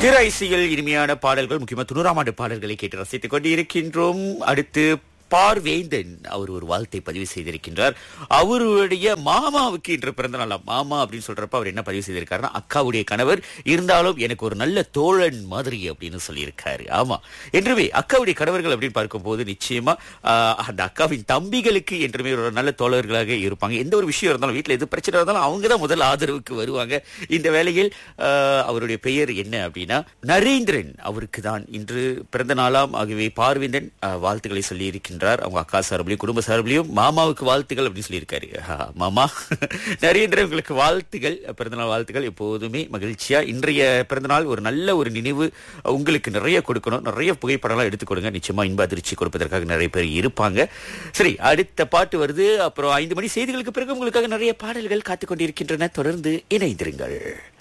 திரு ஐசியில் இனிமையான பாடல்கள் முக்கியமா தொண்ணூறாம் ஆண்டு பாடல்களை கேட்டு ரசித்துக் கொண்டிருக்கின்றோம் அடுத்து பார்வேந்தன் அவர் ஒரு வாழ்த்தை பதிவு செய்திருக்கின்றார் அவருடைய மாமாவுக்கு இன்று பிறந்த நாளாம் மாமா அப்படின்னு சொல்றப்ப அவர் என்ன பதிவு செய்திருக்காருன்னா அக்காவுடைய கணவர் இருந்தாலும் எனக்கு ஒரு நல்ல தோழன் மாதிரி அப்படின்னு சொல்லியிருக்காரு ஆமா என்றுமே அக்காவுடைய கணவர்கள் அப்படின்னு பார்க்கும்போது நிச்சயமா ஆஹ், அந்த அக்காவின் தம்பிகளுக்கு என்றுமே ஒரு நல்ல தோழர்களாக இருப்பாங்க எந்த ஒரு விஷயம் இருந்தாலும் வீட்டுல எது பிரச்சனை இருந்தாலும் அவங்க தான் முதல் ஆதரவுக்கு வருவாங்க இந்த வேளையில் ஆஹ், அவருடைய பெயர் என்ன அப்படின்னா நரேந்திரன் அவருக்கு தான் இன்று பிறந்த நாளாம் ஆகவே பார்வேந்தன் ஆஹ், வாழ்த்துக்களை சொல்லி இருக்கின்றார் அவங்க அக்கா சார்பிலையும் குடும்ப சார்பிலையும் மாமாவுக்கு வாழ்த்துக்கள் அப்படின்னு சொல்லியிருக்காரு ஆஹ், மாமா நரேந்திரன் உங்களுக்கு வாழ்த்துகள் பிறந்தநாள் வாழ்த்துக்கள் எப்போதுமே மகிழ்ச்சியா இன்றைய பிறந்தநாள் ஒரு நல்ல ஒரு நினைவு உங்களுக்கு நிறைய கொடுக்கணும் நிறைய புகைப்படம்லாம் எடுத்து கொடுங்க நிச்சயமா இன்ப அதிர்ச்சி கொடுப்பதற்காக நிறைய பேர் இருப்பாங்க சரி அடுத்த பாட்டு வருது அப்புறம் ஐந்து மணி செய்திகளுக்கு பிறகு உங்களுக்காக நிறைய பாடல்கள் காத்துக் கொண்டிருக்கின்றன தொடர்ந்து இணைந்திருங்கள்